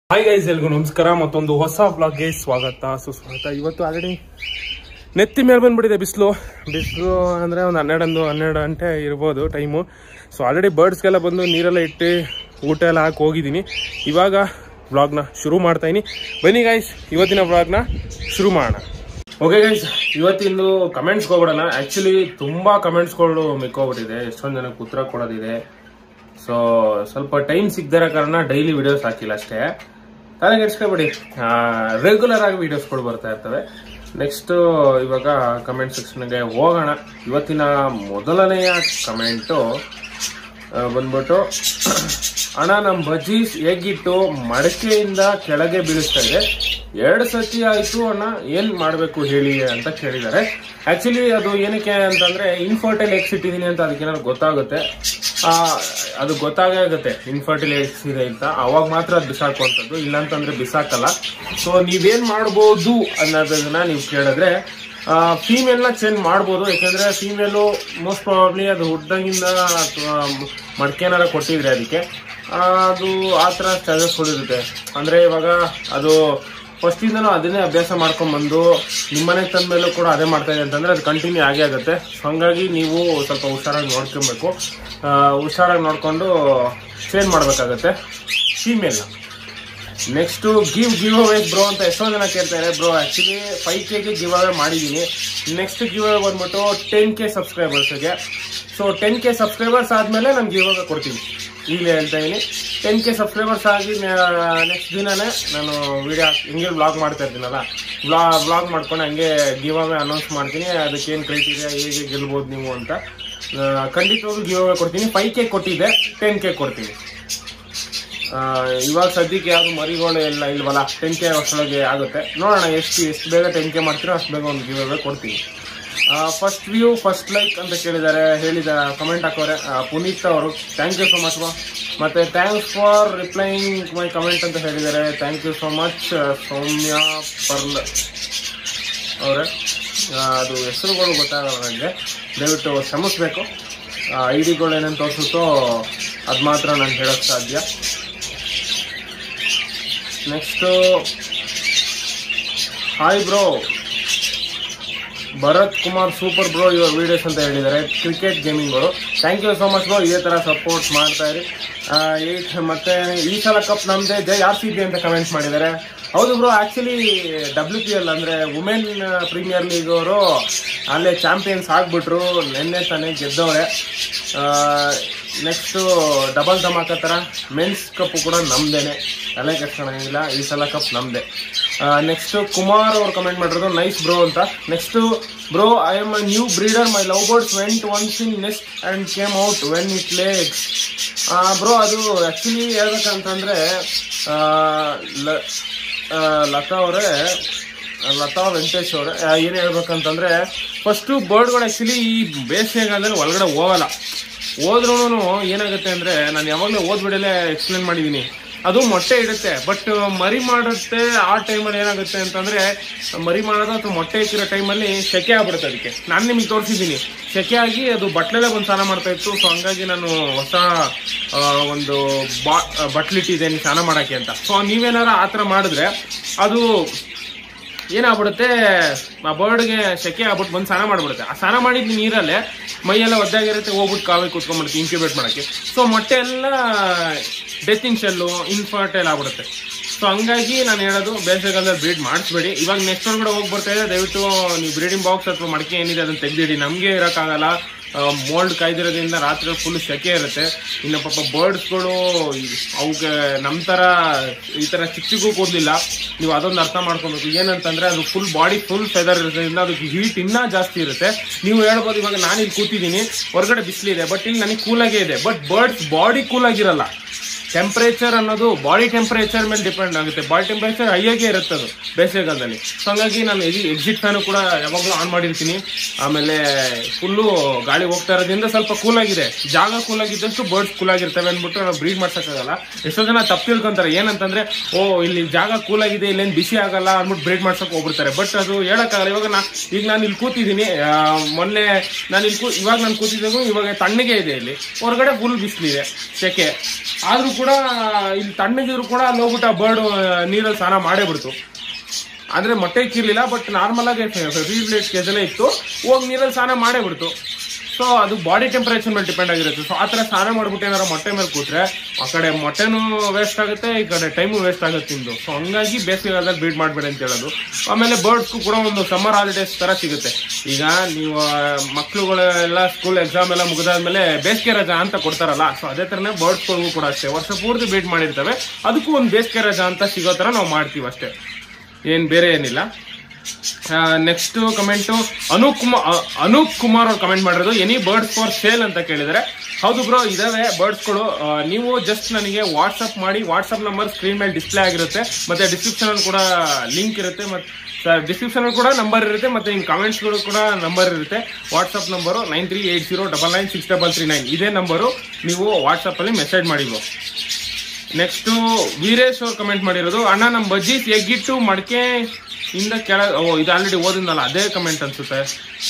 Hi guys ಎಲ್ರಿಗೂ ನಮಸ್ಕಾರ ಮತ್ತೊಂದು ಹೊಸ ವ್ಲಾಗ್ಗೆ ಸ್ವಾಗತ ಸುಸ್ವಾಗತ ಇವತ್ತು ಆಲ್ರೆಡಿ ನೆತ್ತಿ ಮೇಲೆ ಬಂದ್ಬಿಟ್ಟಿದೆ ಬಿಸಿಲು ಬಿಸಿಲು ಅಂದರೆ ಒಂದು ಹನ್ನೆರಡೊಂದು ಹನ್ನೆರಡು ಗಂಟೆ ಇರ್ಬೋದು ಟೈಮು ಸೊ ಆಲ್ರೆಡಿ ಬರ್ಡ್ಸ್ಗೆಲ್ಲ ಬಂದು ನೀರೆಲ್ಲ ಇಟ್ಟು ಊಟ ಎಲ್ಲ ಹಾಕಿ ಹೋಗಿದ್ದೀನಿ ಇವಾಗ ವ್ಲಾಗ್ನ ಶುರು ಮಾಡ್ತಾಯಿನಿ ಬನ್ನಿ ಗೈಸ್ ಇವತ್ತಿನ ವ್ಲಾಗ್ನ ಶುರು ಮಾಡೋಣ ಓಕೆ ಗೈಸ್ ಇವತ್ತಿಂದು ಕಮೆಂಟ್ಸ್ಗೆ ಹೋಗ್ಬಿಡೋಣ ಆ್ಯಕ್ಚುಲಿ ತುಂಬ ಕಮೆಂಟ್ಸ್ಗಳು ಮಿಕ್ಕೋಗ್ಬಿಟ್ಟಿದೆ ಎಷ್ಟೊಂದು ಜನಕ್ಕೆ ಉತ್ತರ ಕೊಡೋದಿದೆ ಸೊ ಸ್ವಲ್ಪ ಟೈಮ್ ಸಿಗ್ದಿರೋ ಕಾರಣ ಡೈಲಿ ವಿಡಿಯೋಸ್ ಹಾಕಿಲ್ಲ ಅಷ್ಟೇ ತಲೆ ಕೆಡ್ಸ್ಕೊಬೇಡಿ ರೆಗ್ಯುಲರ್ ಆಗಿ ವಿಡಿಯೋಸ್ಗಳು ಬರ್ತಾ ಇರ್ತವೆ ನೆಕ್ಸ್ಟ್ ಇವಾಗ ಕಮೆಂಟ್ ಸೆಕ್ಷನ್ಗೆ ಹೋಗೋಣ ಇವತ್ತಿನ ಮೊದಲನೆಯ ಕಮೆಂಟು ಬಂದ್ಬಿಟ್ಟು ಅಣ್ಣ ನಮ್ಮ ಬಜ್ಜೀಸ್ ಹೇಗಿಟ್ಟು ಮಡಕೆಯಿಂದ ಕೆಳಗೆ ಬೀಳಿಸ್ತಾ ಇದೆ ಎರಡು ಸತಿ ಆಯ್ತು ಅಣ್ಣ ಏನ್ ಮಾಡ್ಬೇಕು ಹೇಳಿ ಅಂತ ಕೇಳಿದ್ದಾರೆ ಆಕ್ಚುಲಿ ಅದು ಏನಕ್ಕೆ ಅಂತಂದ್ರೆ ಇನ್ಫರ್ಟೈಲ್ ಎಗ್ಸ್ ಇಟ್ಟಿದೀನಿ ಅಂತ ಅದಕ್ಕೆ ಏನಾದ್ರು ಗೊತ್ತಾಗುತ್ತೆ ಆ, ಅದು ಗೊತ್ತಾಗೇ ಆಗುತ್ತೆ ಇನ್ಫರ್ಟೈಲ್ ಎಗ್ಸ್ ಇದೆ ಅಂತ ಅವಾಗ ಮಾತ್ರ ಅದು ಬಿಸಾಕುವಂಥದ್ದು ಇಲ್ಲಾಂತಂದ್ರೆ ಬಿಸಾಕಲ್ಲ ಸೊ ನೀವೇನ್ ಮಾಡ್ಬೋದು ಅನ್ನೋದನ್ನ ನೀವು ಕೇಳಿದ್ರೆ ಫೀಮೇಲ್ನ ಚೇಂಜ್ ಮಾಡ್ಬೋದು ಯಾಕಂದ್ರೆ ಫೀಮೇಲು ಮೋಸ್ಟ್ ಪ್ರಾಬಬ್ಲಿ ಅದು ಹುಡ್ದಾಗಿಂದ ಅಥವಾ ಮಡ್ಕೆನಾರ ಕೊಟ್ಟಿದ್ರೆ ಅದಕ್ಕೆ ಆ, ಅದು ಆ ಥರ ಚಾರ್ಜಸ್ ಕೊಡಿರುತ್ತೆ ಅಂದ್ರೆ ಇವಾಗ ಅದು ಫಸ್ಟಿಂದನೂ ಅದನ್ನೇ ಅಭ್ಯಾಸ ಮಾಡ್ಕೊಂಡ್ ಬಂದು ನಿಮ್ಮನೆಗೆ ತಂದ ಮೇಲೂ ಕೂಡ ಅದೇ ಮಾಡ್ತಾ ಇದೆ ಅಂತಂದ್ರೆ ಅದು ಕಂಟಿನ್ಯೂ ಆಗೇ ಆಗುತ್ತೆ ಸೊ ಹಂಗಾಗಿ ನೀವು ಸ್ವಲ್ಪ ಹುಷಾರಾಗಿ ನೋಡ್ಕೊಬೇಕು ಆ, ಹುಷಾರಾಗಿ ನೋಡ್ಕೊಂಡು ಚೇಂಜ್ ಮಾಡ್ಬೇಕಾಗತ್ತೆ ಫೀಮೇಲ್ನ next give give away bro ಅಂತ ಎಷ್ಟೋ ಜನ ಕೇಳ್ತಾರೆ ಬ್ರೋ ಆಕ್ಚುಲಿ ಫೈವ್ ಕೆಗೆ ಗಿವ್ ಅವೇ ಮಾಡಿದ್ದೀನಿ ನೆಕ್ಸ್ಟ್ ಗಿವ್ ಅವೇ ಬಂದ್ಬಿಟ್ಟು ಟೆನ್ ಕೆ ಸಬ್ಸ್ಕ್ರೈಬರ್ಸ್ಗೆ ಸೊ ಟೆನ್ ಕೆ ಸಬ್ಸ್ಕ್ರೈಬರ್ಸ್ ಆದ್ಮೇಲೆ ನಾನು ಗಿವ್ ಅವೇ ಕೊಡ್ತೀನಿ ಈಗಲೇ ಹೇಳ್ತಾ ಇದೀನಿ ಟೆನ್ ಕೆ ಸಬ್ಸ್ಕ್ರೈಬರ್ಸ್ ಆಗಿ ನೆಕ್ಸ್ಟ್ ದಿನನೇ ನಾನು ವಿಡಿಯೋ ಹಿಂಗೆ ವ್ಲಾಗ್ ಮಾಡ್ತಾ ಇರ್ತೀನಲ್ಲ ವ್ಲಾ ವ್ಲಾಗ್ ಮಾಡ್ಕೊಂಡು ಹಂಗೆ ಗಿವ್ ಅವೇ ಅನೌನ್ಸ್ ಮಾಡ್ತೀನಿ ಅದಕ್ಕೇನು ಕ್ರೈಟೀರಿಯಾ ಹೇಗೆ ಗೆಲ್ಬೋದು ನೀವು ಅಂತ ಆ, ಖಂಡಿತವಾಗ್ಲೂ ಗಿವ್ ಅವೇ ಕೊಡ್ತೀನಿ ಫೈವ್ ಕೆ ಕೊಟ್ಟಿದ್ದೆ ಟೆನ್ ಕೆ ಕೊಡ್ತೀನಿ ಆ, ಇವಾಗ ಸದ್ಯಕ್ಕೆ ಯಾವುದು ಮರಿಗಳು ಎಲ್ಲ ಇಲ್ವಲ್ಲ ಟೆನ್ ಕೆ ಅಷ್ಟರೊಳಗೆ ಆಗುತ್ತೆ ನೋಡೋಣ ಎಷ್ಟು ಎಷ್ಟು ಬೇಗ ಟೆನ್ ಕೆ ಮಾಡ್ತೀರೋ ಅಷ್ಟು ಬೇಗ ಒಂದು ಗಿವ್ ಅವೇ ಕೊಡ್ತೀನಿ ಫಸ್ಟ್ ವ್ಯೂ ಫಸ್ಟ್ ಲೈಕ್ ಅಂತ ಕೇಳಿದ್ದಾರೆ ಹೇಳಿದ ಕಮೆಂಟ್ ಹಾಕೋರೆ ಆ, ಪುನೀತ್ ಅವರು ಥ್ಯಾಂಕ್ ಯು ಸೊ ಮಚ್ ಮತ್ತೆ thanks for replying my comment ಅಂತ ಹೇಳಿದ್ದಾರೆ thank you so much Soumya Pearl ಅವರೇ ಅದು ಹೆಸರುಗಳು ಗೊತ್ತಾಗಲ್ಲ ನನಗೆ ದಯವಿಟ್ಟು ಶ್ರಮಿಸ್ಬೇಕು ಐ ಡಿಗಳು ಏನೇನು ತೋರಿಸುತ್ತೋ ಅದು ಮಾತ್ರ ನಾನು ಹೇಳೋಕ್ಕೆ ಸಾಧ್ಯ next hi bro Bharath Kumar super bro your videos ಅಂತ ಹೇಳಿದ್ದಾರೆ ಕ್ರಿಕೆಟ್ ಗೇಮಿಂಗ್ಗಳು thank you so much bro ಇದೇ ಥರ ಸಪೋರ್ಟ್ ಮಾಡ್ತಾ ಇರಿ ಆ, ಈ- ಮತ್ತೆ ಈ ಸಲ ಕಪ್ ನಮ್ದೇ ಜೈ ಆರ್ ಸಿ ಬಿ ಅಂತ ಕಮೆಂಟ್ ಮಾಡಿದ್ದಾರೆ ಹೌದು bro actually W P L ಅಂದ್ರೆ ವುಮೆನ್ ಪ್ರೀಮಿಯರ್ ಲೀಗ್ ಅವರು ಅಲ್ಲೇ ಚಾಂಪಿಯನ್ಸ್ ಆಗ್ಬಿಟ್ರು ನಿನ್ನೆ ತಾನೇ ಗೆದ್ದವ್ರೆ ನೆಕ್ಸ್ಟು ಡಬಲ್ ಧಮಾಕ ಥರ ಮೆನ್ಸ್ ಕಪ್ ಕೂಡ ನಮ್ದೇನೆ ತಲೆ ಕೆಡ್ಸ್ಕೊಳಂಗಿಲ್ಲ ಈ ಸಲ ಕಪ್ ನಮ್ದೆ ನೆಕ್ಸ್ಟ್ ಕುಮಾರ್ ಅವ್ರು ಕಮೆಂಟ್ ಮಾಡಿರೋದು ನೈಸ್ ಬ್ರೋ ಅಂತ next bro I am a new breeder my love birds went once in nest and came out when it lakes bro ಅದು ಆಕ್ಚುಲಿ ಹೇಳ್ಬೇಕಂತಂದ್ರೆ ಆ, ಲ- ಆ, ಲತಾ ಅವರೇ ಲತಾ ವೆಂಕಟೇಶ್ ಅವರೇ ಏನು ಹೇಳ್ಬೇಕಂತಂದ್ರೆ ಫಸ್ಟು ಬರ್ಡ್ಗಳು ಆ್ಯಕ್ಚುಲಿ ಈ ಬೇಸಿಗೆಗಾಲದಲ್ಲಿ ಒಳಗಡೆ ಹೋಗಲ್ಲ ಹೋದ್ರೂ ಏನಾಗುತ್ತೆ ಅಂದ್ರೆ ನಾನು ಯಾವಾಗಲೂ ಓದ್ಬಿಡಲೇ ಎಕ್ಸ್ಪ್ಲೇನ್ ಮಾಡಿದ್ದೀನಿ ಅದು ಮೊಟ್ಟೆ ಇಡುತ್ತೆ ಬಟ್ ಮರಿ ಮಾಡುತ್ತೆ ಆ ಟೈಮಲ್ಲಿ ಏನಾಗುತ್ತೆ ಅಂತಂದ್ರೆ ಮರಿ ಮಾಡೋದು ಅಥವಾ ಮೊಟ್ಟೆ ಇಕ್ಕಿರೋ ಟೈಮಲ್ಲಿ ಸೆಕೆ ಆಗ್ಬಿಡುತ್ತೆ ಅದಕ್ಕೆ ನಾನು ನಿಮಗೆ ತೋರಿಸಿದ್ದೀನಿ ಸೆಕೆ ಆಗಿ ಅದು ಬಟ್ಲೆಲ್ಲ ಬಂದು ಸ್ನಾನ ಮಾಡ್ತಾ ಇತ್ತು ಸೊ ಹಂಗಾಗಿ ನಾನು ಹೊಸ ಆ, ಒಂದು ಬಾ ಬಟ್ಲಿಟ್ಟಿದ್ದೇನೆ ಸ್ನಾನ ಮಾಡಕ್ಕೆ ಅಂತ ಸೊ ನೀವೇನಾರ ಆ ಥರ ಮಾಡಿದ್ರೆ ಅದು ಏನಾಗ್ಬಿಡುತ್ತೆ ಆ ಬರ್ಡ್ಗೆ ಸೆಕೆ ಆಗ್ಬಿಟ್ಟು ಬಂದು ಸ್ನಾನ ಮಾಡ್ಬಿಡುತ್ತೆ ಆ ಸ್ನಾನ ಮಾಡಿದ ನೀರಲ್ಲೇ ಮೈಯೆಲ್ಲ ಒದ್ದಾಗಿರುತ್ತೆ ಹೋಗ್ಬಿಟ್ಟು ಕಾವೇ ಕುತ್ಕೊಂಡ್ಬಿಡುತ್ತೆ ಇನ್ಕ್ಯುಬೇಟ್ ಮಾಡೋಕ್ಕೆ ಸೊ ಮೊಟ್ಟೆ ಎಲ್ಲ ಡೆತ್ತಿಂಗ್ ಶೆಲ್ಲು ಇನ್ಫರ್ಟೈಲ್ ಆಗ್ಬಿಡುತ್ತೆ ಸೊ ಹಂಗಾಗಿ ನಾನು ಹೇಳೋದು ಬೇಸಿಗೆಗಾಲದಲ್ಲಿ ಬ್ರೀಡ್ ಮಾಡಿಸ್ಬೇಡಿ ಇವಾಗ ನೆಕ್ಸ್ಟ್ ಒಳಗಡೆ ಹೋಗಿ ಬರ್ತಾ ಇದೆ ದಯವಿಟ್ಟು ನೀವು ಬ್ರೀಡಿಂಗ್ ಬಾಕ್ಸ್ ಅಥವಾ ಮಡಿಕೆ ಏನಿದೆ ಅದನ್ನ ತೆಗ್ದಿಡಿ ನಮಗೆ ಇರೋಕ್ಕಾಗಲ್ಲ ಮೋಲ್ಡ್ ಕಾಯ್ದಿರೋದ್ರಿಂದ ರಾತ್ರಿ ಫುಲ್ ಸೆಕೆ ಇರುತ್ತೆ ಇನ್ನು ಪಾಪ ಬರ್ಡ್ಸ್ಗಳು ಅವಕ್ಕೆ ನಮ್ಮ ಥರ ಈ ಥರ ಚಿಕ್ಕ ಚಿಕ್ಕ ಕೂದಲಿಲ್ಲ ನೀವು ಅದೊಂದು ಅರ್ಥ ಮಾಡ್ಕೊಬೇಕು ಏನಂತಂದ್ರೆ ಅದು ಫುಲ್ ಬಾಡಿ ಫುಲ್ ಫೆದರ್ ಇರೋದ್ರಿಂದ ಅದಕ್ಕೆ ಹೀಟ್ ಇನ್ನೂ ಜಾಸ್ತಿ ಇರುತ್ತೆ ನೀವು ಹೇಳ್ಬೋದು ಇವಾಗ ನಾನು ಇಲ್ಲಿ ಕೂತಿದ್ದೀನಿ ಹೊರಗಡೆ ಬಿಸಿಲಿದೆ ಬಟ್ ಇಲ್ಲಿ ನನಗೆ ಕೂಲಾಗೇ ಇದೆ ಬಟ್ ಬರ್ಡ್ಸ್ ಬಾಡಿ ಕೂಲಾಗಿರಲ್ಲ ಟೆಂಪರೇಚರ್ ಅನ್ನೋದು ಬಾಡಿ ಟೆಂಪರೇಚರ್ ಮೇಲೆ ಡಿಪೆಂಡ್ ಆಗುತ್ತೆ ಬಾಡಿ ಟೆಂಪರೇಚರ್ ಹೈಯಾಗೆ ಇರುತ್ತೆ ಅದು ಬೇಸಿಗೆಗಾಲದಲ್ಲಿ ಸೊ ಹಂಗಾಗಿ ನಾನು ಎಕ್ಸಿಟ್ ಫ್ಯಾನು ಕೂಡ ಯಾವಾಗಲೂ ಆನ್ ಮಾಡಿರ್ತೀನಿ ಆಮೇಲೆ ಫುಲ್ಲು ಗಾಳಿ ಹೋಗ್ತಾ ಇರೋದ್ರಿಂದ ಸ್ವಲ್ಪ ಕೂಲ್ ಆಗಿದೆ ಜಾಗ ಕೂಲ್ ಆಗಿದ್ದಷ್ಟು ಬರ್ಡ್ಸ್ ಕೂಲ್ ಆಗಿರ್ತವೆ ಅಂದ್ಬಿಟ್ಟು ನಾವು ಬ್ರೀಡ್ ಮಾಡ್ಸಕ್ಕಾಗಲ್ಲ ಎಷ್ಟೋ ಜನ ತಪ್ಪು ತಿಳ್ಕೊಂತಾರೆ ಏನಂತಂದ್ರೆ ಓ ಇಲ್ಲಿ ಜಾಗ ಕೂಲ್ ಆಗಿದೆ ಇಲ್ಲೇನು ಬಿಸಿ ಆಗಲ್ಲ ಅಂದ್ಬಿಟ್ಟು ಬ್ರೀಡ್ ಮಾಡ್ಸಕ್ ಹೋಗ್ಬಿಡ್ತಾರೆ ಬಟ್ ಅದು ಹೇಳಕ್ಕಾಗಲ್ಲ ಇವಾಗ ನಾ ಈಗ ನಾನು ಇಲ್ಲಿ ಕೂತಿದ್ದೀನಿ ಆ, ಮೊನ್ನೆ ನಾನು ಇಲ್ಲಿ ಕೂ ಇವಾಗ ನಾನು ಕೂತಿದ್ದಾಗೂ ಇವಾಗ ತಣ್ಣಗೆ ಇದೆ ಇಲ್ಲಿ ಹೊರಗಡೆ ಫುಲ್ ಬಿಸಿಲಿದೆ ಸೆಕೆ ಆದ್ರೂ ಕೂಡ ಇಲ್ಲಿ ತಣ್ಣಗಿದ್ರು ಕೂಡ ಅಲ್ಲಿ ಹೋಗ್ಬಿಟ್ಟು ಆ ಬರ್ಡ್ ನೀರಲ್ಲಿ ಸ್ನಾನ ಮಾಡೇ ಬಿಡ್ತು ಅಂದ್ರೆ ಮೊಟ್ಟೆ ಇಕ್ಕಿರ್ಲಿಲ್ಲ ಬಟ್ ನಾರ್ಮಲ್ ಆಗಿ ರೀಬ್ಲೇಟ್ ಕೆಜಲೇ ಇತ್ತು ಹೋಗಿ ನೀರಲ್ಲಿ ಸ್ನಾನ ಮಾಡೇ ಬಿಡ್ತು ಸೊ ಅದು ಬಾಡಿ ಟೆಂಪರೇಚರ್ ಮೇಲೆ ಡಿಪೆಂಡ್ ಆಗಿರುತ್ತೆ ಸೊ ಆ ಥರ ಸ್ನಾನ ಮಾಡ್ಬಿಟ್ಟು ಏನಾರ ಮೊಟ್ಟೆ ಮೇಲೆ ಕೂತ್ರೆ ಆ ಕಡೆ ಮೊಟ್ಟೆನೂ ವೇಸ್ಟ್ ಆಗುತ್ತೆ ಈ ಕಡೆ ಟೈಮು ವೇಸ್ಟ್ ಆಗುತ್ತೆ ನಿಮ್ದು ಸೊ ಹಂಗಾಗಿ ಬೇಸಿಗೆಗಾಲದಲ್ಲಿ ಬೀಡ್ ಮಾಡಬೇಡಿ ಅಂತ ಹೇಳೋದು ಆಮೇಲೆ ಬರ್ಡ್ಸ್ಗೂ ಕೂಡ ಒಂದು ಸಮ್ಮರ್ ಹಾಲಿಡೇಸ್ ತರ ಸಿಗುತ್ತೆ ಈಗ ನೀವು ಮಕ್ಳುಗಳೆಲ್ಲ ಸ್ಕೂಲ್ ಎಕ್ಸಾಮ್ ಎಲ್ಲ ಮುಗಿದಾದ್ಮೇಲೆ ಬೇಸಿಗೆ ರಜಾ ಅಂತ ಕೊಡ್ತಾರಲ್ಲ ಸೊ ಅದೇ ಥರನೇ ಬರ್ಡ್ಸ್ಗಳಿಗೂ ಕೂಡ ಅಷ್ಟೇ ವರ್ಷ ಪೂರ್ತಿ ಬೀಡ್ ಮಾಡಿರ್ತವೆ ಅದಕ್ಕೂ ಒಂದು ಬೇಸಿಗೆ ರಜಾ ಅಂತ ಸಿಗೋ ಥರ ನಾವು ಮಾಡ್ತೀವಿ ಅಷ್ಟೇ ಏನ್ ಬೇರೆ ಏನಿಲ್ಲ ನೆಕ್ಸ್ಟ್ ಕಮೆಂಟು ಅನೂಪ್ ಕುಮಾರ್ ಅನೂಪ್ ಕುಮಾರ್ ಅವ್ರು ಕಮೆಂಟ್ ಮಾಡಿರೋದು ಎನಿ ಬರ್ಡ್ಸ್ ಫಾರ್ ಸೇಲ್ ಅಂತ ಕೇಳಿದರೆ ಹೌದು ಬ್ರೋ ಇದಾವೆ ಬರ್ಡ್ಸ್ಗಳು ನೀವು ಜಸ್ಟ್ ನನಗೆ ವಾಟ್ಸಪ್ ಮಾಡಿ ವಾಟ್ಸಪ್ ನಂಬರ್ ಸ್ಕ್ರೀನ್ ಮೇಲೆ ಡಿಸ್ಪ್ಲೇ ಆಗಿರುತ್ತೆ ಮತ್ತೆ ಡಿಸ್ಕ್ರಿಪ್ಷನ್ ಅಲ್ಲಿ ಕೂಡ ಲಿಂಕ್ ಇರುತ್ತೆ ಮತ್ತೆ ಡಿಸ್ಕ್ರಿಪ್ಷನ್ ಅಲ್ಲಿ ಕೂಡ ನಂಬರ್ ಇರುತ್ತೆ ಮತ್ತೆ ನಿಮ್ಮ ಕಮೆಂಟ್ಸ್ಗಳು ಕೂಡ ನಂಬರ್ ಇರುತ್ತೆ WhatsApp number nine three eight zero double nine six double three nine ಇದೇ ನಂಬರು ನೀವು ವಾಟ್ಸಪ್ ಅಲ್ಲಿ ಮೆಸೇಜ್ ಮಾಡಿ bro. ನೆಕ್ಸ್ಟ್ ವೀರೇಶ್ ಅವ್ರು ಕಮೆಂಟ್ ಮಾಡಿರೋದು ಅಣ್ಣ ನಮ್ಮ ಬಜ್ಜೀಸ್ ಎಗ್ಗಿಟ್ಟು ಮಡಕೆ ಇಂದ ಕೆಳ ಓ ಇದು ಆಲ್ರೆಡಿ ಓದಿದ್ನಲ್ಲ ಅದೇ ಕಮೆಂಟ್ ಅನ್ಸುತ್ತೆ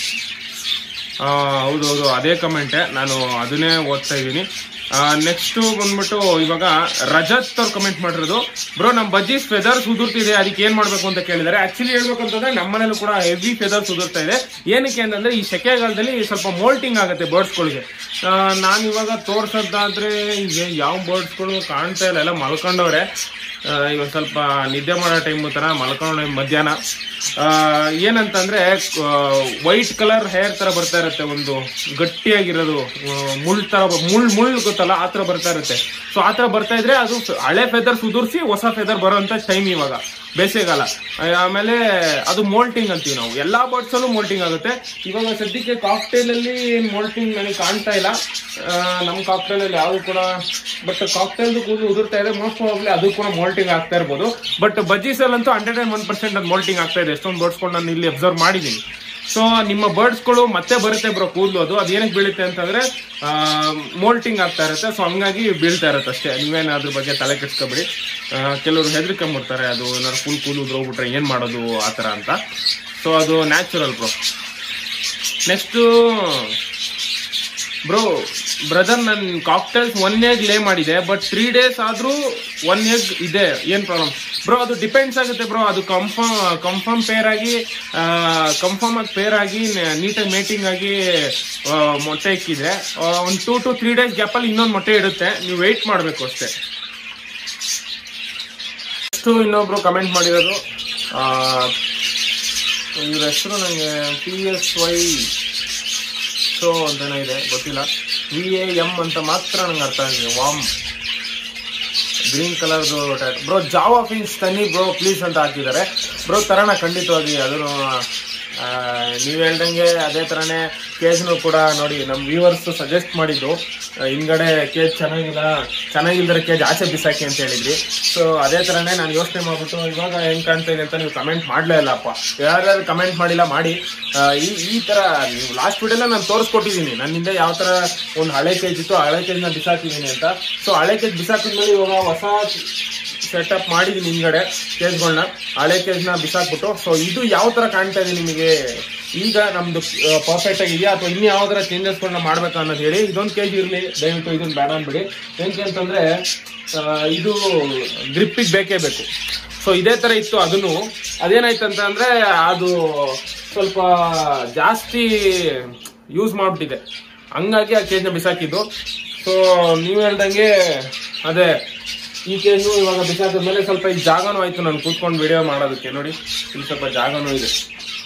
ಆ, ಹೌದು ಹೌದು ಅದೇ ಕಮೆಂಟೆ ನಾನು ಅದನ್ನೇ ಓದ್ತಾ ಇದ್ದೀನಿ ನೆಕ್ಸ್ಟ್ ಬಂದ್ಬಿಟ್ಟು ಇವಾಗ ರಜತ್ ಅವ್ರು ಕಮೆಂಟ್ ಮಾಡಿರೋದು ಬ್ರೋ ನಮ್ಮ ಬಜ್ಜೀಸ್ ಫೆದರ್ಸ್ ಉದುರ್ತಿದೆ ಅದಕ್ಕೆ ಏನ್ ಮಾಡ್ಬೇಕು ಅಂತ ಕೇಳಿದ್ದಾರೆ ಆಕ್ಚುಲಿ ಹೇಳ್ಬೇಕು ಅಂತಂದ್ರೆ ನಮ್ಮ ಮನೇಲೂ ಕೂಡ ಹೆವಿ ಫೆದರ್ಸ್ ಉದುರ್ತಾ ಇದೆ ಏನಕ್ಕೆ ಅಂತಂದ್ರೆ ಈ ಸೆಕೆಗಾಲದಲ್ಲಿ ಸ್ವಲ್ಪ ಮೋಲ್ಟಿಂಗ್ ಆಗುತ್ತೆ ಬರ್ಡ್ಸ್ಗಳಿಗೆ ನಾನು ಇವಾಗ ತೋರ್ಸೋದಾದ್ರೆ ಈಗ ಯಾವ ಬರ್ಡ್ಸ್ಗಳು ಕಾಣ್ತಾ ಇಲ್ಲ ಎಲ್ಲ ಮಲ್ಕೊಂಡವ್ರೆ ಆ, ಇವಾಗ ಸ್ವಲ್ಪ ನಿದ್ದೆ ಮಾಡೋ ಟೈಮ್ ತರ ಮಲ್ಕೊಂಡ ಮಧ್ಯಾಹ್ನ ಆ, ಏನಂತಂದ್ರೆ ವೈಟ್ ಕಲರ್ ಹೇರ್ ತರ ಬರ್ತಾ ಇರುತ್ತೆ ಒಂದು ಗಟ್ಟಿಯಾಗಿರೋದು ಆ, ಮುಳ್ ತರ ಬ- ಮುಳ್ ಮುಳ್ ಗೊತ್ತಲ್ಲ ಆ ತರ ಬರ್ತಾ ಇರುತ್ತೆ ಸೊ ಆ ತರ ಬರ್ತಾ ಇದ್ರೆ ಅದು ಫ- ಹಳೆ ಫೆದರ್ ಸುದುರ್ಸಿ ಹೊಸ ಫೆದರ್ ಬರೋಂತ ಟೈಮ್ ಇವಾಗ ಬೇಸಿಗೆಗಾಲ ಆ, ಆಮೇಲೆ ಅದು ಮೋಲ್ಟಿಂಗ್ ಅಂತೀವಿ ನಾವು ಎಲ್ಲಾ ಬರ್ಡ್ಸ್ ಅಲ್ಲೂ ಮೋಲ್ಟಿಂಗ್ ಆಗುತ್ತೆ ಇವಾಗ ಸದ್ಯಕ್ಕೆ ಕಾಕ್ಟೇಲ್ ಅಲ್ಲಿ ಮೋಲ್ಟಿಂಗ್ ನನಗೆ ಕಾಣ್ತಾ ಇಲ್ಲ ಆ, ನಮ್ಮ ಕಾಕ್ಟೇಲ್ ಅಲ್ಲಿ ಯಾವುದು ಕೂಡ ಬಟ್ ಕಾಕ್ಟೇಲ್ ಕೂದಲು ಉದುರ್ತಾ ಇದೆ ಮೋಸ್ಟ್ ಪ್ರಾಬ್ಲಿ ಅದು ಕೂಡ ಮೋಲ್ಟಿಂಗ್ ಆಗ್ತಾ ಇರ್ಬೋದು ಬಟ್ ಬಜ್ಜೀಸಲ್ಲಂತೂ ಹಂಡ್ರೆಡ್ ಅಂಡ್ ಒನ್ ಪರ್ಸೆಂಟ್ ಅದು ಮೋಲ್ಟಿಂಗ್ ಆಗ್ತಾ ಇದೆ ಎಷ್ಟೊಂದು ಬರ್ಡ್ಸ್ಕೊಂಡು ನಾನು ಇಲ್ಲಿ ಅಬ್ಸರ್ವ್ ಮಾಡಿದ್ದೀನಿ ಸೊ ನಿಮ್ಮ ಬರ್ಡ್ಸ್ಗಳು ಮತ್ತೆ ಬರುತ್ತೆ ಬ್ರೋ ಕೂದಲು ಅದು ಅದು ಏನಕ್ಕೆ ಬೀಳುತ್ತೆ ಅಂತಂದ್ರೆ ಮೋಲ್ಟಿಂಗ್ ಆಗ್ತಾ ಇರುತ್ತೆ ಸೊ ಹಂಗಾಗಿ ಬೀಳ್ತಾ ಇರುತ್ತೆ ಅಷ್ಟೇ ನೀವೇನು ಅದ್ರ ಬಗ್ಗೆ ತಲೆ ಕೆಡ್ಸ್ಕೊಬೇಡಿ ಕೆಲವರು ಹೆದರ್ಕೊಂಬಿಡ್ತಾರೆ ಅದು ಏನಾದ್ರು ಫುಲ್ ಕೂದಲು ಉದ್ರೋಗ್ಬಿಟ್ರೆ ಏನ್ ಮಾಡೋದು ಆ ಥರ ಅಂತ ಸೊ ಅದು natural bro next bro brother ನನ್ ಕಾಕ್ಟೇಲ್ಸ್ ಒನ್ ಎಗ್ ಲೇ ಮಾಡಿದೆ ಬಟ್ ತ್ರೀ ಡೇಸ್ ಆದ್ರೂ ಒನ್ ಎಗ್ ಇದೆ ಏನ್ ಪ್ರಾಬ್ಲಮ್ ಬ್ರೋ ಅದು ಡಿಪೆಂಡ್ಸ್ ಆಗುತ್ತೆ ಬ್ರೋ ಅದು ಕನ್ಫರ್ಮ್ ಕನ್ಫರ್ಮ್ ಪೇರ್ ಆಗಿ ಕನ್ಫರ್ಮ್ ಆಗಿ ಪೇರ್ ಆಗಿ ನೀಟಾಗಿ ಮೇಟಿಂಗ್ ಆಗಿ ಆ, ಮೊಟ್ಟೆ ಇಕ್ಕಿದ್ರೆ ಒಂದು ಟೂ ಟು ತ್ರೀ ಡೇಸ್ ಗ್ಯಾಪಲ್ಲಿ ಇನ್ನೊಂದು ಮೊಟ್ಟೆ ಇಡುತ್ತೆ ನೀವು ವೆಯ್ಟ್ ಮಾಡಬೇಕು ಅಷ್ಟೇ ನೆಕ್ಸ್ಟು ಇನ್ನೊಬ್ರು ಕಮೆಂಟ್ ಮಾಡಿರೋದು ಆ, ಇವ್ರ ಹೆಸರು ನನಗೆ ಪಿ ಎಸ್ ವೈ ಶೋ ಅಂತೇನೋ ಇದೆ ಗೊತ್ತಿಲ್ಲ ವಿ ಎ ಎಮ್ ಅಂತ ಮಾತ್ರ ನಂಗೆ ಅರ್ಥ ಆಗಿದೆ ವಾಮ್ ಗ್ರೀನ್ ಕಲರ್ದು ಬ್ರೋ ಜಾವಾ ಫೀನ್ಸ್ ತನ್ನಿ ಬ್ರೋ ಪ್ಲೀಸ್ ಅಂತ ಹಾಕಿದ್ದಾರೆ ಬ್ರೋ ತರೋಣ ಖಂಡಿತವಾಗಿ ಅದನ್ನು ನೀವು ಹೇಳ್ದಂಗೆ ಅದೇ ಥರನೇ ಕೇಜ್ನು ಕೂಡ ನೋಡಿ ನಮ್ಮ ವ್ಯೂವರ್ಸ್ ಸಜೆಸ್ಟ್ ಮಾಡಿದ್ದು ಆ, ಹಿಂದ್ಗಡೆ ಕೇಜ್ ಚೆನ್ನಾಗಿಲ್ಲ ಚೆನ್ನಾಗಿಲ್ದರೆ ಕೇಜ್ ಆಚೆ ಬಿಸಾಕಿ ಅಂತ ಹೇಳಿದ್ರಿ ಸೊ ಅದೇ ಥರನೇ ನಾನು ಯೋಚನೆ ಮಾಡ್ಬಿಟ್ಟು ಇವಾಗ ಹೆಂಗ್ ಕಾಣ್ತಾ ಇದೆ ಅಂತ ನೀವು ಕಮೆಂಟ್ ಮಾಡಲೇ ಇಲ್ಲಪ್ಪ ಯಾರ್ಯಾರು ಕಮೆಂಟ್ ಮಾಡಿಲ್ಲ ಮಾಡಿ ಆ, ಈ ಈ ಥರ ನೀವು ಲಾಸ್ಟ್ ವಿಡಿಯೋಲ್ಲ ನಾನು ತೋರಿಸ್ಕೊಟ್ಟಿದ್ದೀನಿ ನನ್ನಿಂದ ಯಾವ ಥರ ಒಂದು ಹಳೆ ಕೇಜ್ ಇತ್ತು ಆ ಹಳೆ ಕೇಜ್ನ ಬಿಸಾಕಿದ್ದೀನಿ ಅಂತ ಸೊ ಹಳೆ ಕೇಜ್ ಬಿಸಾಕಿದ್ಮೇಲೆ ಇವಾಗ ಹೊಸ ಸೆಟಪ್ ಮಾಡಿದೀನಿ ಹಿಂದ್ಗಡೆ ಕೇಜ್ಗಳನ್ನ ಹಳೆ ಕೇಜ್ನ ಬಿಸಾಕ್ಬಿಟ್ಟು ಸೊ ಇದು ಯಾವ ತರ ಕಾಣ್ತಾ ಇದೆ ನಿಮಗೆ ಈಗ ನಮ್ದು ಪರ್ಫೆಕ್ಟ್ ಆಗಿದೆಯಾ ಅಥವಾ ಇನ್ನು ಯಾವ ತರ ಚೇಂಜಸ್ಗಳನ್ನ ಮಾಡ್ಬೇಕಾ ಅನ್ನೋದು ಹೇಳಿ ಇದೊಂದು ಕೇಜ್ ಇರಲಿ ದಯವಿಟ್ಟು ಇದನ್ನ ಬೇಡ ಅನ್ಬಿಡಿ ಏನಕ್ಕೆ ಅಂತಂದ್ರೆ ಆ, ಇದು ಗ್ರಿಪ್ಪಿಗೆ ಬೇಕೇ ಬೇಕು ಸೊ ಇದೇ ತರ ಇತ್ತು ಅದನ್ನು ಅದೇನಾಯ್ತು ಅಂತ ಅಂದ್ರೆ ಅದು ಸ್ವಲ್ಪ ಜಾಸ್ತಿ ಯೂಸ್ ಮಾಡ್ಬಿಟ್ಟಿದೆ ಹಂಗಾಗಿ ಆ ಕೇಜ್ನ ಬಿಸಾಕಿದ್ದು ಸೊ ನೀವು ಹೇಳ್ದಂಗೆ ಅದೇ ಈ ಕೇಜು ಇವಾಗ ಬಿಸಾಕಿದ್ಮೇಲೆ ಸ್ವಲ್ಪ ಇಲ್ಲಿ ಜಾಗನೂ ಆಯ್ತು ನಾನು ಕೂತ್ಕೊಂಡು ವಿಡಿಯೋ ಮಾಡೋದಕ್ಕೆ ನೋಡಿ ಇಲ್ಲಿ ಸ್ವಲ್ಪ ಜಾಗನೂ ಇದೆ